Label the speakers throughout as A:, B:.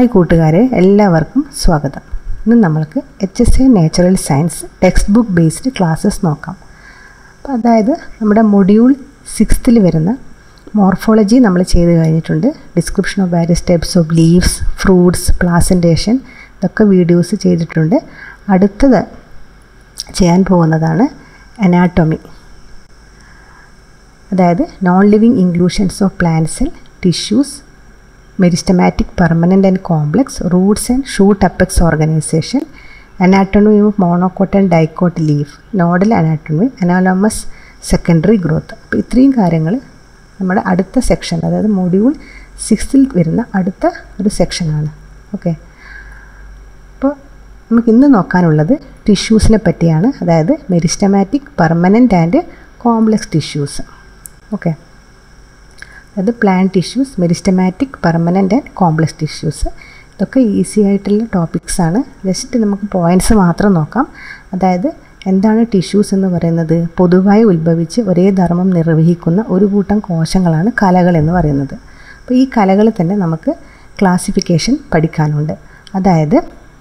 A: hi കൂട്ടുകാരെ എല്ലാവർക്കും സ്വാഗതം ഇന്ന് നമ്മൾക്ക് H S A natural science textbook based classes നോക്കാം അപ്പോൾ അതായത് നമ്മുടെ മൊഡ്യൂൾ സിക്സ്ത്തിൽ വരുന്ന മോർഫോളജി നമ്മൾ ചെയ്ത് കഴിഞ്ഞിട്ടുണ്ട് description of various types of leaves fruits placentation ഇതൊക്കെ വീഡിയോസ് ചെയ്തിട്ടുണ്ട് അടുത്തത് ചെയ്യാൻ പോകുന്നതാണ് അനാട്ടോമി അതായത് non living inclusions of plants tissues meristematic permanent and complex roots and shoot apex organization anatomy of monocot and dicot leaf nodal anatomy anomalous secondary growth അപ്പോൾ ഇത്രയും കാര്യങ്ങൾ നമ്മുടെ അടുത്ത സെക്ഷൻ അതായത് മൊഡ്യൂൾ സിക്സ്തിൽ വരുന്ന അടുത്ത ഒരു സെക്ഷനാണ് ഓക്കെ അപ്പോൾ നമുക്ക് ഇന്ന് നോക്കാനുള്ളത് ടിഷ്യൂസിനെ പറ്റിയാണ് അതായത് meristematic permanent and complex tissues okay അതായത് plant tissues meristematic permanent and complex tissues ഇതൊക്കെ ഈസി ആയിട്ടുള്ള ടോപ്പിക്സാണ് ജസ്റ്റ് നമുക്ക് പോയിൻറ്റ്സ് മാത്രം നോക്കാം അതായത് എന്താണ് ടിഷ്യൂസ് എന്ന് പറയുന്നത് പൊതുവായി ഉത്ഭവിച്ച് ഒരേ ധർമ്മം നിർവഹിക്കുന്ന ഒരു കൂട്ടം കോശങ്ങളാണ് കലകൾ എന്ന് പറയുന്നത് അപ്പോൾ ഈ കലകൾ തന്നെ നമുക്ക് ക്ലാസിഫിക്കേഷൻ പഠിക്കാനുണ്ട് അതായത്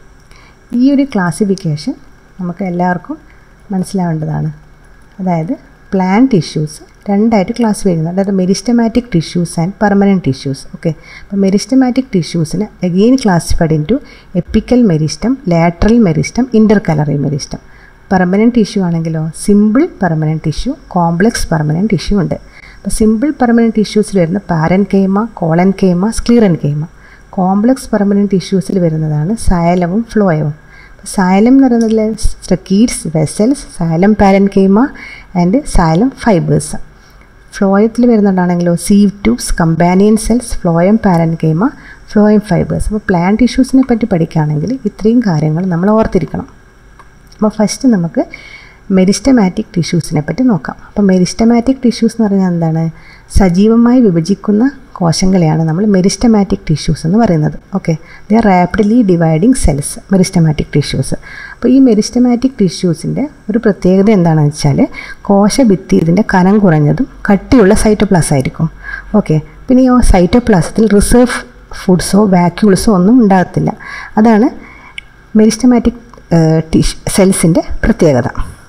A: ഈ ഒരു ക്ലാസിഫിക്കേഷൻ നമുക്ക് എല്ലാവർക്കും മനസ്സിലാവേണ്ടതാണ് അതായത് പ്ലാൻ ടിഷ്യൂസ് രണ്ടായിട്ട് ക്ലാസിഫൈ ചെയ്യുന്നത് അതായത് meristematic tissues and permanent tissues okay അപ്പോൾ മെരിസ്റ്റമാറ്റിക് ടിഷ്യൂസിന് again classified into apical meristem lateral meristem intercalary meristem permanent tissue ആണെങ്കിലോ simple permanent tissue complex permanent tissue ഉണ്ട് അപ്പോൾ സിമ്പിൾ പെർമനൻറ്റ് ടിഷ്യൂസിൽ വരുന്ന parenchyma collenchyma sclerenchyma complex permanent ടിഷ്യൂസിൽ വരുന്നതാണ് സയലവും ഫ്ലോയവും സൈലം എന്ന് പറയുന്നത് tracheids vessels xylem parenchyma and xylem fibres ഫ്ലോയത്തിൽ വരുന്നുണ്ടാണെങ്കിലോ sieve tubes companion cells phloem പാരൻ കേമ phloem fibres അപ്പോൾ പ്ലാൻ ടിഷ്യൂസിനെ പറ്റി പഠിക്കുകയാണെങ്കിൽ ഇത്രയും കാര്യങ്ങൾ നമ്മൾ ഓർത്തിരിക്കണം അപ്പോൾ ഫസ്റ്റ് നമുക്ക് മെരിസ്റ്റമാറ്റിക് ടിഷ്യൂസിനെ പറ്റി നോക്കാം അപ്പോൾ മെരിസ്റ്റമാറ്റിക് ടിഷ്യൂസ് എന്ന് പറഞ്ഞാൽ എന്താണ് സജീവമായി വിഭജിക്കുന്ന കോശങ്ങളെയാണ് നമ്മൾ മെരിസ്റ്റമാറ്റിക് ടിഷ്യൂസ് എന്ന് പറയുന്നത് okay the are rapidly dividing cells meristematic tissues അപ്പോൾ ഈ മെരിസ്റ്റമാറ്റിക് ടിഷ്യൂസിൻ്റെ ഒരു പ്രത്യേകത എന്താണെന്ന് വെച്ചാൽ കോശഭിത്തി ഇതിൻ്റെ കനം കുറഞ്ഞതും കട്ടിയുള്ള സൈറ്റോപ്ലാസ് ആയിരിക്കും ഓക്കെ പിന്നെ ഈ സൈറ്റോപ്ലാസത്തിൽ റിസർവ് ഫുഡ്സോ വാക്യൂൾസോ ഒന്നും ഉണ്ടാകത്തില്ല അതാണ് മെരിസ്റ്റമാറ്റിക് ടിഷ് സെൽസിൻ്റെ പ്രത്യേകത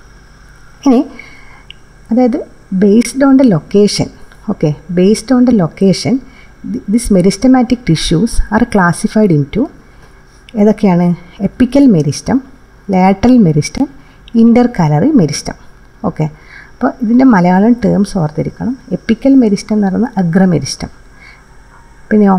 A: ഇനി അതായത് based on the location okay based on the location this meristematic tissues are classified into ഏതൊക്കെയാണ് apical meristem lateral meristem intercalary meristem okay അപ്പോൾ ഇതിൻ്റെ മലയാളം ടേംസ് ഓർത്തിരിക്കണം എപ്പിക്കൽ മെരിസ്റ്റം എന്ന് പറയുന്നത് അഗ്രമെരിസ്റ്റം പിന്നെയോ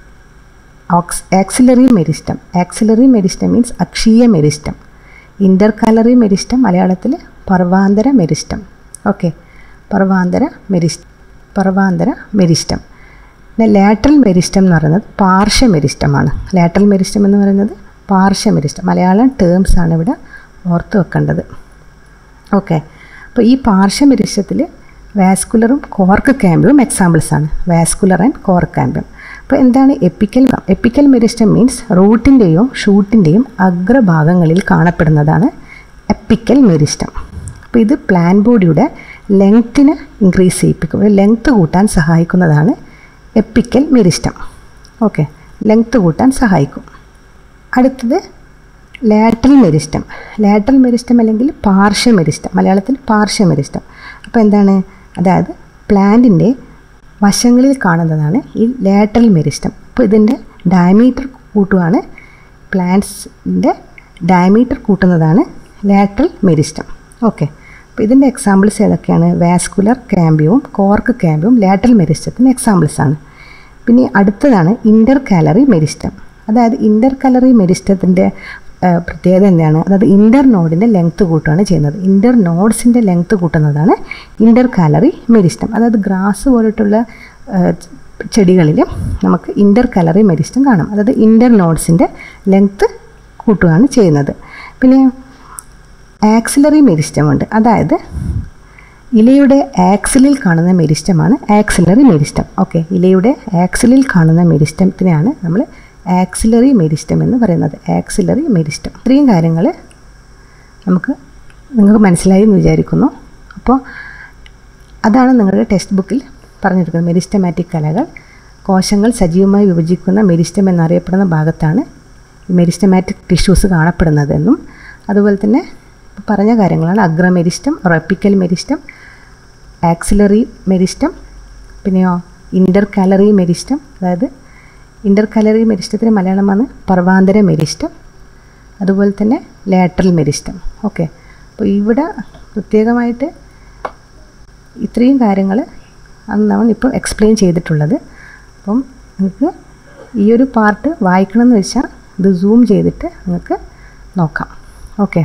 A: ഓക്സ് axillary meristem axillary meristem means അക്ഷീയ മെരിസ്റ്റം ഇൻ്റർ കാലറി മെരിസ്റ്റം മലയാളത്തിൽ പർവാന്തര മെരിസ്റ്റം ഓക്കെ പർവാന്തര മെരിസ് പർവാന്തര മെരിസ്റ്റം പിന്നെ ലാറ്ററൽ മെരിസ്റ്റം എന്ന് പറയുന്നത് പാർശ്വ മെരിസ്റ്റമാണ് ലാറ്ററൽ മെരിസ്റ്റം എന്ന് പറയുന്നത് പാർശ്വ മെരിസ്റ്റം മലയാളം ടേംസ് ആണ് ഇവിടെ ഓർത്ത് വെക്കേണ്ടത് ഓക്കെ അപ്പോൾ ഈ പാർശ്വ മെരിസ്റ്റത്തിൽ വാസ്കുലറും കോർക്ക് ക്യാമ്പിയും എക്സാമ്പിൾസ് ആണ് വാസ്കുലർ ആൻഡ് കോർക്ക് ക്യാമ്പിയം അപ്പോൾ എന്താണ് എപ്പിക്കൽ എപ്പിക്കൽ മെരിസ്റ്റം മീൻസ് റൂട്ടിൻ്റെയും ഷൂട്ടിൻ്റെയും അഗ്രഭാഗങ്ങളിൽ കാണപ്പെടുന്നതാണ് എപ്പിക്കൽ മെരിസ്റ്റം അപ്പോൾ ഇത് പ്ലാൻ ബോഡിയുടെ ലെങ്ത്തിനെ ഇൻക്രീസ് ചെയ്യിപ്പിക്കും ലെങ്ത്ത് കൂട്ടാൻ സഹായിക്കുന്നതാണ് എപ്പിക്കൽ മെരിസ്റ്റം ഓക്കെ ലെങ്ത്ത് കൂട്ടാൻ സഹായിക്കും അടുത്തത് ലാറ്ററൽ മെരിസ്റ്റം ലാറ്ററൽ മെരിസ്റ്റം അല്ലെങ്കിൽ പാർശ്വ മെരിസ്റ്റം മലയാളത്തിൽ പാർശ്വ മെരിസ്റ്റം അപ്പോൾ എന്താണ് അതായത് പ്ലാന്റിൻ്റെ വശങ്ങളിൽ കാണുന്നതാണ് ഈ ലാറ്ററൽ മെരിസ്റ്റം അപ്പോൾ ഇതിൻ്റെ ഡയമീറ്റർ കൂട്ടുവാണ് പ്ലാന്റ്സിൻ്റെ ഡയമീറ്റർ കൂട്ടുന്നതാണ് ലാറ്ററൽ മെരിസ്റ്റം ഓക്കെ അപ്പോൾ ഇതിൻ്റെ എക്സാമ്പിൾസ് ഏതൊക്കെയാണ് വാസ്കുലർ ക്യാമ്പിയവും കോർക്ക് ക്യാമ്പിയവും ലാറ്ററൽ മെരിസ്റ്റത്തിന് എക്സാമ്പിൾസ് ആണ് പിന്നെ അടുത്തതാണ് ഇൻ്റർ കാലറി മെരിസ്റ്റം അതായത് ഇൻ്റർ കാലറി മെരിസ്റ്റത്തിൻ്റെ പ്രത്യേകത എന്താണ് അതായത് ഇൻ്റർ നോഡിൻ്റെ ലെങ്ത്ത് കൂട്ടുകയാണ് ചെയ്യുന്നത് ഇൻ്റർ നോഡ്സിൻ്റെ ലെങ്ത്ത് കൂട്ടുന്നതാണ് ഇൻ്റർ കാലറി മെരിസ്റ്റം അതായത് ഗ്രാസ് പോലിട്ടുള്ള ചെടികളിൽ നമുക്ക് ഇൻ്റർ കാലറി മെരിസ്റ്റം കാണാം അതായത് ഇൻ്റർ നോഡ്സിൻ്റെ ലെങ്ത്ത് കൂട്ടുകയാണ് ചെയ്യുന്നത് പിന്നെ ആക്സിലറി മെരിസ്റ്റമുണ്ട് അതായത് ഇലയുടെ ആക്സിലിൽ കാണുന്ന മെരിസ്റ്റമാണ് ആക്സിലറി മെരിസ്റ്റം ഓക്കെ ഇലയുടെ ആക്സിലിൽ കാണുന്ന മെരിസ്റ്റത്തിനെയാണ് നമ്മൾ ആക്സിലറി മെരിസ്റ്റം എന്ന് പറയുന്നത് ആക്സിലറി മെരിസ്റ്റം ഇത്രയും കാര്യങ്ങൾ നമുക്ക് നിങ്ങൾക്ക് മനസ്സിലായി എന്ന് വിചാരിക്കുന്നു അപ്പോൾ അതാണ് നിങ്ങളുടെ ടെക്സ്റ്റ് ബുക്കിൽ പറഞ്ഞിരിക്കുന്നത് മെരിസ്റ്റമാറ്റിക് കലകൾ കോശങ്ങൾ സജീവമായി വിഭജിക്കുന്ന മെരിസ്റ്റം എന്നറിയപ്പെടുന്ന ഭാഗത്താണ് ഈ മെരിസ്റ്റമാറ്റിക് ടിഷ്യൂസ് കാണപ്പെടുന്നതെന്നും അതുപോലെ തന്നെ പറഞ്ഞ കാര്യങ്ങളാണ് അഗ്രമെരിസ്റ്റം റെപ്പിക്കൽ മെരിസ്റ്റം ആക്സിലറി മെരിസ്റ്റം പിന്നെയോ ഇൻ്റർ കാലറി മെരിസ്റ്റം അതായത് ഇൻ്റർ കാലറി മെരിസ്റ്റത്തിന് മലയാളമാണ് പർവാന്തര മെരിസ്റ്റം അതുപോലെ തന്നെ ലാറ്ററൽ മെരിസ്റ്റം ഓക്കെ അപ്പോൾ ഇവിടെ പ്രത്യേകമായിട്ട് ഇത്രയും കാര്യങ്ങൾ അന്നാണ് ഇപ്പോൾ എക്സ്പ്ലെയിൻ ചെയ്തിട്ടുള്ളത് അപ്പം നിങ്ങൾക്ക് ഈ ഒരു പാർട്ട് വായിക്കണമെന്ന് വെച്ചാൽ ഇത് സൂം ചെയ്തിട്ട് നിങ്ങൾക്ക് നോക്കാം ഓക്കെ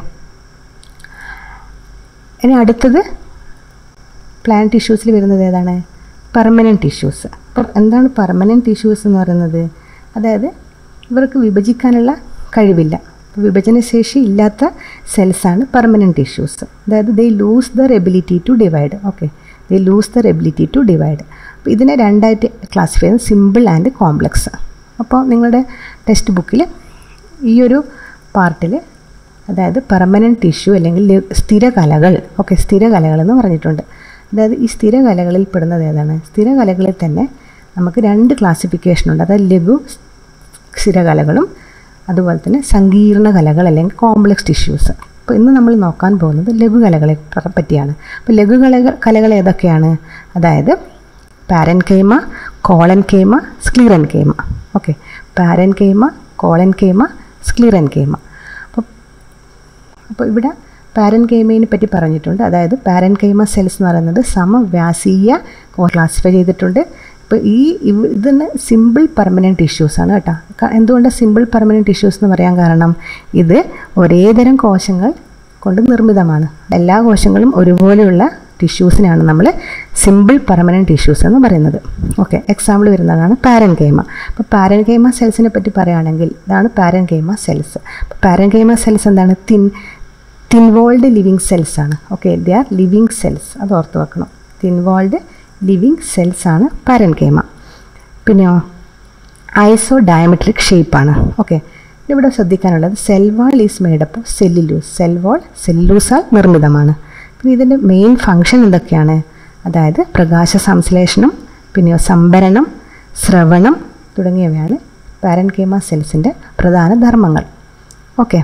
A: ഇനി അടുത്തത് പ്ലാൻ ടിഷ്യൂസിൽ വരുന്നത് ഏതാണ് പെർമനൻറ്റ് ടിഷ്യൂസ് അപ്പം എന്താണ് പെർമനൻറ്റ് ടിഷ്യൂസ് എന്ന് പറയുന്നത് അതായത് ഇവർക്ക് വിഭജിക്കാനുള്ള കഴിവില്ല വിഭജനശേഷി ഇല്ലാത്ത സെൽസാണ് പെർമനൻറ്റ് ടിഷ്യൂസ് അതായത് they lose their ability to divide okay they lose their ability to divide അപ്പോൾ ഇതിനെ രണ്ടായിട്ട് ക്ലാസിഫൈ ചെയ്യുന്നത് സിമ്പിൾ ആൻഡ് കോംപ്ലക്സ് അപ്പോൾ നിങ്ങളുടെ ടെക്സ്റ്റ് ബുക്കിൽ ഈ ഒരു പാർട്ടിൽ അതായത് പെർമനൻറ്റ് ടിഷ്യൂ അല്ലെങ്കിൽ സ്ഥിരകലകൾ ഓക്കെ സ്ഥിരകലകൾ എന്ന് പറഞ്ഞിട്ടുണ്ട് അതായത് ഈ സ്ഥിരകലകളിൽ പെടുന്നത് ഏതാണ് സ്ഥിരകലകളിൽ തന്നെ നമുക്ക് രണ്ട് ക്ലാസിഫിക്കേഷൻ ഉണ്ട് അതായത് ലഘു സ്ഥിരകലകളും അതുപോലെ തന്നെ സങ്കീർണ കലകൾ അല്ലെങ്കിൽ കോംപ്ലക്സ് ടിഷ്യൂസ് അപ്പോൾ ഇന്ന് നമ്മൾ നോക്കാൻ പോകുന്നത് ലഘുകലകളെ പറ്റിയാണ് അപ്പോൾ ലഘുകലകൾ കലകൾ ഏതൊക്കെയാണ് അതായത് parenchyma collenchyma sclerenchyma okay parenchyma collenchyma sclerenchyma അപ്പോൾ അപ്പോൾ ഇവിടെ പാരൻ കൈമയെ പറ്റി പറഞ്ഞിട്ടുണ്ട് അതായത് പാരൻ കൈമ സെൽസ് എന്ന് പറയുന്നത് സമവ്യാസീയ ക്ലാസിഫൈ ചെയ്തിട്ടുണ്ട് ഇപ്പോൾ ഈ ഇതിന് സിമ്പിൾ പെർമനൻറ്റ് ടിഷ്യൂസാണ് കേട്ടോ എന്തുകൊണ്ട് സിമ്പിൾ പെർമനൻറ്റ് ടിഷ്യൂസ് എന്ന് പറയാൻ കാരണം ഇത് ഒരേതരം കോശങ്ങൾ കൊണ്ട് നിർമ്മിതമാണ് എല്ലാ കോശങ്ങളും ഒരുപോലെയുള്ള ടിഷ്യൂസിനാണ് നമ്മൾ സിമ്പിൾ പെർമനൻറ്റ് ടിഷ്യൂസ് എന്ന് പറയുന്നത് ഓക്കെ എക്സാമ്പിൾ വരുന്നതാണ് പാരൻ കൈമ അപ്പോൾ പാരൻ കൈമ സെൽസിനെ പറ്റി പറയുകയാണെങ്കിൽ ഇതാണ് പാരൻ കൈമ സെൽസ് അപ്പോൾ പാരൻ കൈമ സെൽസ് എന്താണ് തിൻ തിൻവോൾഡ് ലിവിങ് സെൽസ് ആണ് okay they are living cells അത് ഓർത്ത് വെക്കണം തിൻവോൾഡ് ലിവിങ് സെൽസ് ആണ് പാരൻകേമ പിന്നെയോ ഐസോ ഡയമെട്രിക് ഷേപ്പാണ് ഓക്കെ ഇവിടെ ശ്രദ്ധിക്കാനുള്ളത് cell wall is made up of cellulose cell wall സെല്ലുലൂസാൽ നിർമ്മിതമാണ് പിന്നെ ഇതിൻ്റെ മെയിൻ ഫങ്ഷൻ എന്തൊക്കെയാണ് അതായത് പ്രകാശ സംശ്ലേഷണം പിന്നെയോ സംഭരണം ശ്രവണം തുടങ്ങിയവയാണ് പാരൻകേമ സെൽസിൻ്റെ പ്രധാന ധർമ്മങ്ങൾ ഓക്കെ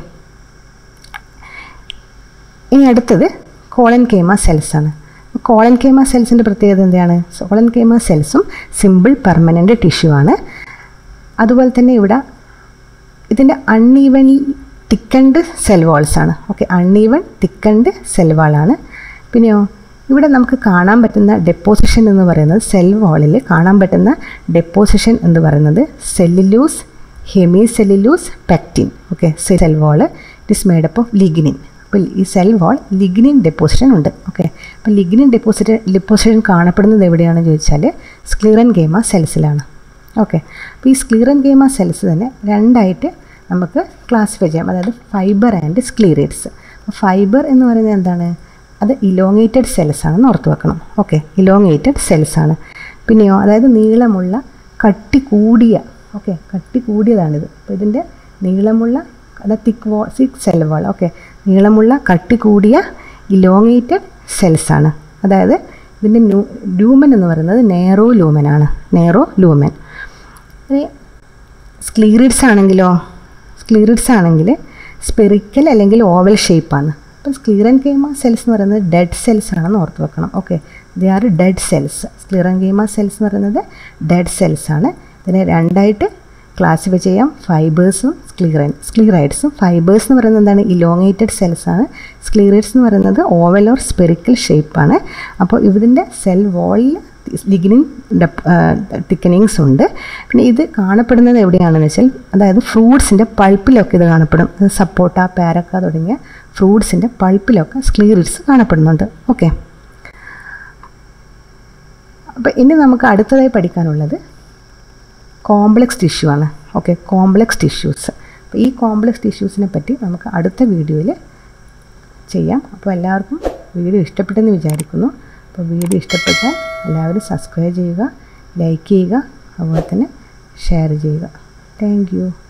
A: ഇനി അടുത്തത് കോളൻ കേമ സെൽസാണ് കോളൻ കേമ സെൽസിൻ്റെ പ്രത്യേകത എന്താണ് കോളൻ കേമ സെൽസും സിമ്പിൾ പെർമനൻ്റ് ടിഷ്യൂ ആണ് അതുപോലെ തന്നെ ഇവിടെ ഇതിൻ്റെ അൺഈവൻ തിക്കണ്ട് സെൽ വാൾസ് ആണ് ഓക്കെ അൺഈവൻ തിക്കണ്ട് സെൽ വാളാണ് പിന്നെയോ ഇവിടെ നമുക്ക് കാണാൻ പറ്റുന്ന ഡെപ്പോസിഷൻ എന്ന് പറയുന്നത് സെൽ വാളിൽ കാണാൻ പറ്റുന്ന ഡെപ്പോസിഷൻ എന്ന് പറയുന്നത് cellulose hemicellulose pectin okay cell wall it is made up of lignin അപ്പോൾ ഈ സെൽ വാൾ ലിഗ്നിൻ ഡെപ്പോസിഷൻ ഉണ്ട് ഓക്കെ അപ്പോൾ ലിഗ്നിൻ ഡെപ്പോസിറ്റ് ഡെപ്പോസിഷൻ കാണപ്പെടുന്നത് എവിടെയാണെന്ന് ചോദിച്ചാൽ സ്ക്ലീറൻ ഗേമ സെൽസിലാണ് ഓക്കെ അപ്പോൾ ഈ സ്ക്ലീറൻ ഗേമ സെൽസ് തന്നെ രണ്ടായിട്ട് നമുക്ക് ക്ലാസിഫൈ ചെയ്യാം അതായത് ഫൈബർ ആൻഡ് സ്ക്ലീറേറ്റ്സ് ഫൈബർ എന്ന് പറയുന്നത് എന്താണ് അത് ഇലോങ്ങേറ്റഡ് സെൽസ് ആണെന്ന് ഓർത്ത് വെക്കണം ഓക്കെ ഇലോങ്ങേറ്റഡ് സെൽസ് ആണ് പിന്നെയോ അതായത് നീളമുള്ള കട്ടി കൂടിയ ഓക്കെ കട്ടി കൂടിയതാണിത് അപ്പോൾ ഇതിൻ്റെ നീളമുള്ള അത് തിക്ക് വോ സിക് സെൽ വാൾ ഓക്കെ നീളമുള്ള കട്ടി കൂടിയ ഇലോങ്ങേറ്റഡ് സെൽസാണ് അതായത് ഇതിൻ്റെ ന്യൂ ലൂമൻ എന്ന് പറയുന്നത് നേറോ ലൂമനാണ് നേറോ ലൂമൻ ഇനി സ്ക്ലീറിഡ്സ് ആണെങ്കിലോ സ്ക്ലീറിഡ്സ് ആണെങ്കിൽ സ്പെറിക്കൽ അല്ലെങ്കിൽ ഓവൽ ഷേപ്പാണ് അപ്പം സ്ക്ലീറൻ ഗെയിമ സെൽസ് എന്ന് പറയുന്നത് ഡെഡ് സെൽസ് ആണെന്ന് ഓർത്ത് വെക്കണം okay they are dead cells sclerenchyma cells എന്ന് പറയുന്നത് ഡെഡ് സെൽസ് ആണ് ഇതിനെ രണ്ടായിട്ട് ക്ലാസിഫൈ ചെയ്യാം ഫൈബേഴ്സും സ്ക്ലീറൈൻ സ്ക്ലീറൈഡ്സും ഫൈബേഴ്സ് എന്ന് പറയുന്നത് എന്താണ് ഇലോങ്ങേറ്റഡ് സെൽസ് ആണ് സ്ക്ലീറൈഡ്സ് എന്ന് പറയുന്നത് ഓവൽ ഓർ സ്പെറിക്കൽ ഷേപ്പാണ് അപ്പോൾ ഇതിൻ്റെ സെൽ വാളിൽ ലിഗ്നിൻ തിക്കനിങ്സ് ഉണ്ട് പിന്നെ ഇത് കാണപ്പെടുന്നത് എവിടെയാണെന്ന് വെച്ചാൽ അതായത് ഫ്രൂട്ട്സിൻ്റെ പൾപ്പിലൊക്കെ ഇത് കാണപ്പെടും സപ്പോട്ട പാരക്ക തുടങ്ങിയ ഫ്രൂട്ട്സിൻ്റെ പൾപ്പിലൊക്കെ സ്ക്ലീറിഡ്സ് കാണപ്പെടുന്നുണ്ട് ഓക്കെ അപ്പോൾ ഇനി നമുക്ക് അടുത്തതായി പഠിക്കാനുള്ളത് കോംപ്ലക്സ് ടിഷ്യൂ ആണ് ഓക്കെ കോംപ്ലക്സ് ടിഷ്യൂസ് അപ്പോൾ ഈ കോംപ്ലക്സ് ടിഷ്യൂസിനെ പറ്റി നമുക്ക് അടുത്ത വീഡിയോയിൽ ചെയ്യാം അപ്പോൾ എല്ലാവർക്കും വീഡിയോ ഇഷ്ടപ്പെട്ടെന്ന് വിചാരിക്കുന്നു അപ്പോൾ വീഡിയോ ഇഷ്ടപ്പെട്ടാൽ എല്ലാവരും സബ്സ്ക്രൈബ് ചെയ്യുക ലൈക്ക് ചെയ്യുക അതുപോലെ തന്നെ ഷെയർ ചെയ്യുക താങ്ക്